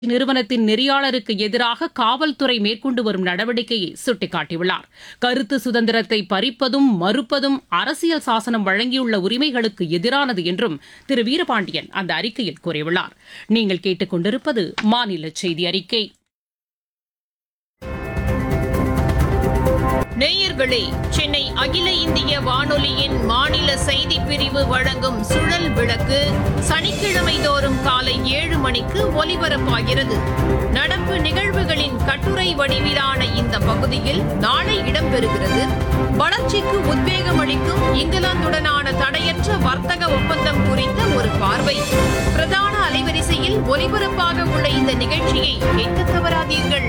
நிறுவனத்தின் நெறியாளருக்கு எதிராக காவல்துறை மேற்கொண்டு வரும் நடவடிக்கையை சுட்டிக்காட்டியுள்ளார் கருத்து சுதந்திரத்தை பறிப்பதும் மறுப்பதும் அரசியல் சாசனம் வழங்கியுள்ள உரிமைகளுக்கு எதிரானது என்றும் திரு வீரபாண்டியன் அந்த அறிக்கையில் கூறியுள்ளார் நீங்கள் கேட்டுக் கொண்டிருப்பது மாநில செய்தி அறிக்கை நேயர்களே சென்னை அகில இந்திய வானொலியின் மாநில செய்தி பிரிவு வழங்கும் சுழல் விளக்கு சனிக்கிழமை தோறும் காலை ஏழு மணிக்கு ஒலிபரப்பாகிறது நடப்பு நிகழ்வுகளின் கட்டுரை வடிவிலான இந்த பகுதியில் நாளை இடம்பெறுகிறது வளர்ச்சிக்கு உத்வேகம் அளிக்கும் இங்கிலாந்துடனான தடையற்ற வர்த்தக ஒப்பந்தம் குறித்த ஒரு பார்வை பிரதான அலைவரிசையில் ஒலிபரப்பாக உள்ள இந்த நிகழ்ச்சியை கேட்க தவறாதீர்கள்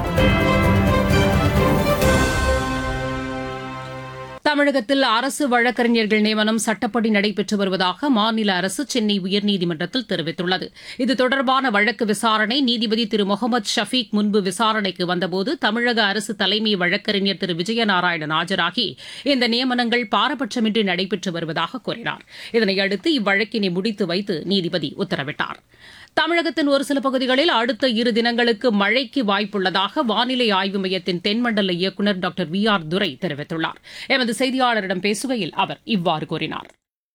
தமிழகத்தில் அரசு வழக்கறிஞர்கள் நியமனம் சட்டப்படி நடைபெற்று வருவதாக மாநில அரசு சென்னை உயர்நீதிமன்றத்தில் தெரிவித்துள்ளது இது தொடர்பான வழக்கு விசாரணை நீதிபதி திரு முகமது ஷபீக் முன்பு விசாரணைக்கு வந்தபோது தமிழக அரசு தலைமை வழக்கறிஞர் திரு விஜயநாராயணன் ஆஜராகி இந்த நியமனங்கள் பாரபட்சமின்றி நடைபெற்று வருவதாக கூறினார் இதனையடுத்து இவ்வழக்கினை முடித்து வைத்து நீதிபதி உத்தரவிட்டார் தமிழகத்தின் ஒரு சில பகுதிகளில் அடுத்த இரு தினங்களுக்கு மழைக்கு வாய்ப்புள்ளதாக வானிலை ஆய்வு மையத்தின் தென்மண்டல இயக்குநர் டாக்டர் வி ஆர் துரை தெரிவித்துள்ளார் எமது செய்தியாளரிடம் பேசுகையில் அவர் இவ்வாறு கூறினார்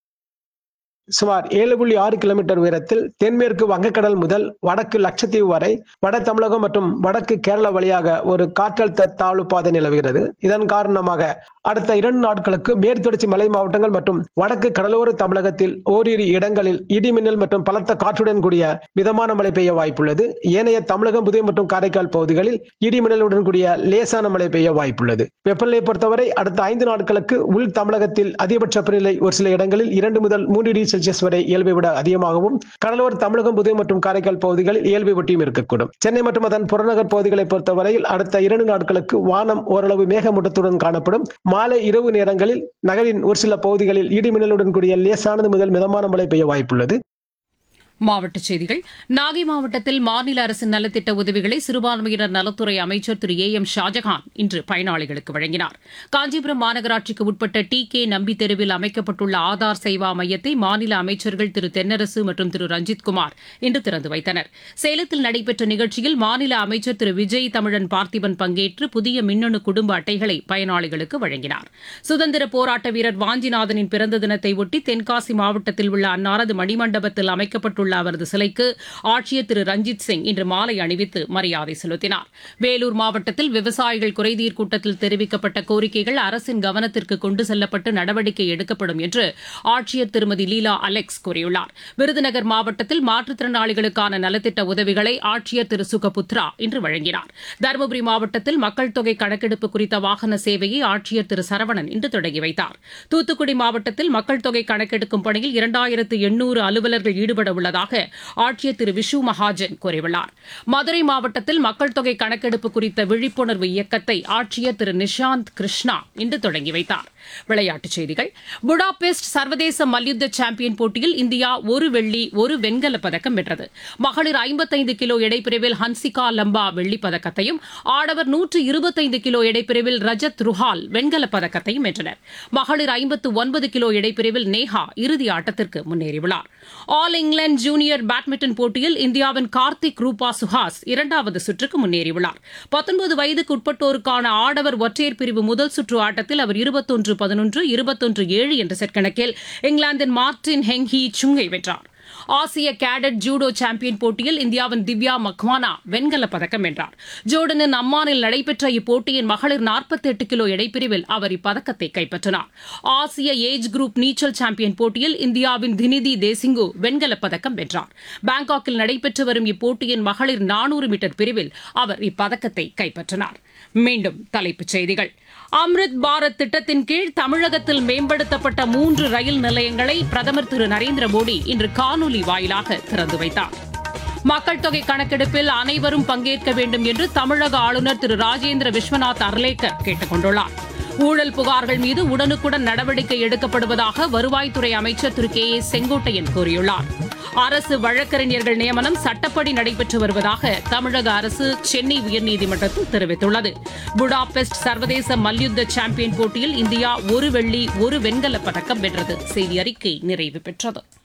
சுமார் ஏழு புள்ளி ஆறு கிலோமீட்டர் உயரத்தில் தென்மேற்கு வங்கக்கடல் முதல் வடக்கு லட்சத்தீவு வரை வட தமிழகம் மற்றும் வடக்கு கேரளா வழியாக ஒரு காற்றழுத்த தாழ்வு பாதை நிலவுகிறது இதன் காரணமாக அடுத்த இரண்டு நாட்களுக்கு மேற்தொடர்ச்சி மலை மாவட்டங்கள் மற்றும் வடக்கு கடலோர தமிழகத்தில் ஓரிரு இடங்களில் இடிமின்னல் மற்றும் பலத்த காற்றுடன் கூடிய மிதமான மழை பெய்ய வாய்ப்புள்ளது ஏனைய தமிழகம் புதுவை மற்றும் காரைக்கால் பகுதிகளில் இடிமின்னலுடன் கூடிய லேசான மழை பெய்ய வாய்ப்புள்ளது வெப்பநிலையை பொறுத்தவரை அடுத்த ஐந்து நாட்களுக்கு உள் தமிழகத்தில் அதிகபட்ச வெப்பநிலை ஒரு சில இடங்களில் இரண்டு முதல் மூன்று டிகிரி செல்சியஸ் வரை இயல்பை விட அதிகமாகவும் கடலோர தமிழகம் புதுவை மற்றும் காரைக்கால் பகுதிகளில் இயல்பை ஒட்டியும் இருக்கக்கூடும் சென்னை மற்றும் அதன் புறநகர் பகுதிகளை பொறுத்தவரையில் அடுத்த இரண்டு நாட்களுக்கு வானம் ஓரளவு மேகமூட்டத்துடன் காணப்படும் மாலை இரவு நேரங்களில் நகரின் ஒரு சில பகுதிகளில் இடிமின்னலுடன் கூடிய லேசானது முதல் மிதமான மழை பெய்ய வாய்ப்புள்ளது மாவட்டச் செய்திகள் நாகை மாவட்டத்தில் மாநில அரசின் நலத்திட்ட உதவிகளை சிறுபான்மையினர் நலத்துறை அமைச்சர் திரு ஏ எம் ஷாஜகான் இன்று பயனாளிகளுக்கு வழங்கினார் காஞ்சிபுரம் மாநகராட்சிக்கு உட்பட்ட டி கே நம்பி தெருவில் அமைக்கப்பட்டுள்ள ஆதார் சேவா மையத்தை மாநில அமைச்சர்கள் திரு தென்னரசு மற்றும் திரு ரஞ்சித்குமார் இன்று திறந்து வைத்தனர் சேலத்தில் நடைபெற்ற நிகழ்ச்சியில் மாநில அமைச்சர் திரு விஜய் தமிழன் பார்த்திபன் பங்கேற்று புதிய மின்னணு குடும்ப அட்டைகளை பயனாளிகளுக்கு வழங்கினார் சுதந்திர போராட்ட வீரர் வாஞ்சிநாதனின் பிறந்த தினத்தை ஒட்டி தென்காசி மாவட்டத்தில் உள்ள அன்னாரது மணிமண்டபத்தில் அமைக்கப்பட்டுள்ள உள்ள அவரது சிலைக்கு ஆட்சியர் திரு ரஞ்சித் சிங் இன்று மாலை அணிவித்து மரியாதை செலுத்தினார் வேலூர் மாவட்டத்தில் விவசாயிகள் குறைதீர் கூட்டத்தில் தெரிவிக்கப்பட்ட கோரிக்கைகள் அரசின் கவனத்திற்கு கொண்டு செல்லப்பட்டு நடவடிக்கை எடுக்கப்படும் என்று ஆட்சியர் திருமதி லீலா அலெக்ஸ் கூறியுள்ளார் விருதுநகர் மாவட்டத்தில் மாற்றுத்திறனாளிகளுக்கான நலத்திட்ட உதவிகளை ஆட்சியர் திரு சுகபுத்ரா இன்று வழங்கினார் தருமபுரி மாவட்டத்தில் மக்கள் தொகை கணக்கெடுப்பு குறித்த வாகன சேவையை ஆட்சியர் திரு சரவணன் இன்று தொடங்கி வைத்தார் தூத்துக்குடி மாவட்டத்தில் மக்கள் தொகை கணக்கெடுக்கும் பணியில் இரண்டாயிரத்து எண்ணூறு அலுவலர்கள் ஈடுபட உள்ளதாக உள்ளதாக ஆட்சியர் திரு விஷு மகாஜன் கூறியுள்ளார் மதுரை மாவட்டத்தில் மக்கள் தொகை கணக்கெடுப்பு குறித்த விழிப்புணர்வு இயக்கத்தை ஆட்சியர் திரு நிஷாந்த் கிருஷ்ணா இன்று தொடங்கி வைத்தார் விளையாட்டுச் செய்திகள் புடாபெஸ்ட் சர்வதேச மல்யுத்த சாம்பியன் போட்டியில் இந்தியா ஒரு வெள்ளி ஒரு வெண்கலப் பதக்கம் வென்றது மகளிர் ஐம்பத்தைந்து கிலோ எடைப்பிரிவில் ஹன்சிகா லம்பா வெள்ளிப் பதக்கத்தையும் ஆடவர் நூற்று இருபத்தைந்து கிலோ எடைப்பிரிவில் ரஜத் ருஹால் வெண்கலப் பதக்கத்தையும் வென்றனர் மகளிர் ஐம்பத்து ஒன்பது கிலோ எடைப்பிரிவில் நேஹா இறுதி ஆட்டத்திற்கு முன்னேறியுள்ளார் ஆல் இங்கிலாந்து ஜூனியர் பேட்மிண்டன் போட்டியில் இந்தியாவின் கார்த்திக் ரூபா சுஹாஸ் இரண்டாவது சுற்றுக்கு முன்னேறியுள்ளார் பத்தொன்பது வயதுக்கு உட்பட்டோருக்கான ஆடவர் ஒற்றையர் பிரிவு முதல் சுற்று ஆட்டத்தில் அவர் இருபத்தொன்று பதினொன்று இருபத்தொன்று ஏழு என்ற செட் கணக்கில் இங்கிலாந்தின் மார்டின் ஹெங்ஹி சுங்கை வென்றார் ஆசிய கேடட் ஜூடோ சாம்பியன் போட்டியில் இந்தியாவின் திவ்யா மக்வானா வெண்கலப் பதக்கம் வென்றார் ஜோர்டனின் அம்மானில் நடைபெற்ற இப்போட்டியின் மகளிர் நாற்பத்தி எட்டு கிலோ எடைப்பிரிவில் அவர் இப்பதக்கத்தை கைப்பற்றினார் ஆசிய ஏஜ் குரூப் நீச்சல் சாம்பியன் போட்டியில் இந்தியாவின் தினிதி தேசிங்கு வெண்கலப் பதக்கம் வென்றார் பாங்காக்கில் நடைபெற்று வரும் இப்போட்டியின் மகளிர் நானூறு மீட்டர் பிரிவில் அவர் இப்பதக்கத்தை கைப்பற்றினார் மீண்டும் தலைப்புச் செய்திகள் அம்ரித் பாரத் திட்டத்தின் கீழ் தமிழகத்தில் மேம்படுத்தப்பட்ட மூன்று ரயில் நிலையங்களை பிரதமர் திரு நரேந்திர மோடி இன்று காணொலி வாயிலாக திறந்து வைத்தார் மக்கள் தொகை கணக்கெடுப்பில் அனைவரும் பங்கேற்க வேண்டும் என்று தமிழக ஆளுநர் திரு ராஜேந்திர விஸ்வநாத் அர்லேக்கர் கேட்டுக் கொண்டுள்ளார் ஊழல் புகார்கள் மீது உடனுக்குடன் நடவடிக்கை எடுக்கப்படுவதாக வருவாய்த்துறை அமைச்சர் திரு கே ஏ செங்கோட்டையன் கூறியுள்ளார் அரசு வழக்கறிஞர்கள் நியமனம் சட்டப்படி நடைபெற்று வருவதாக தமிழக அரசு சென்னை உயர்நீதிமன்றத்தில் தெரிவித்துள்ளது புடாபெஸ்ட் சர்வதேச மல்யுத்த சாம்பியன் போட்டியில் இந்தியா ஒரு வெள்ளி ஒரு வெண்கலப் பதக்கம் வென்றது செய்தி அறிக்கை நிறைவு பெற்றது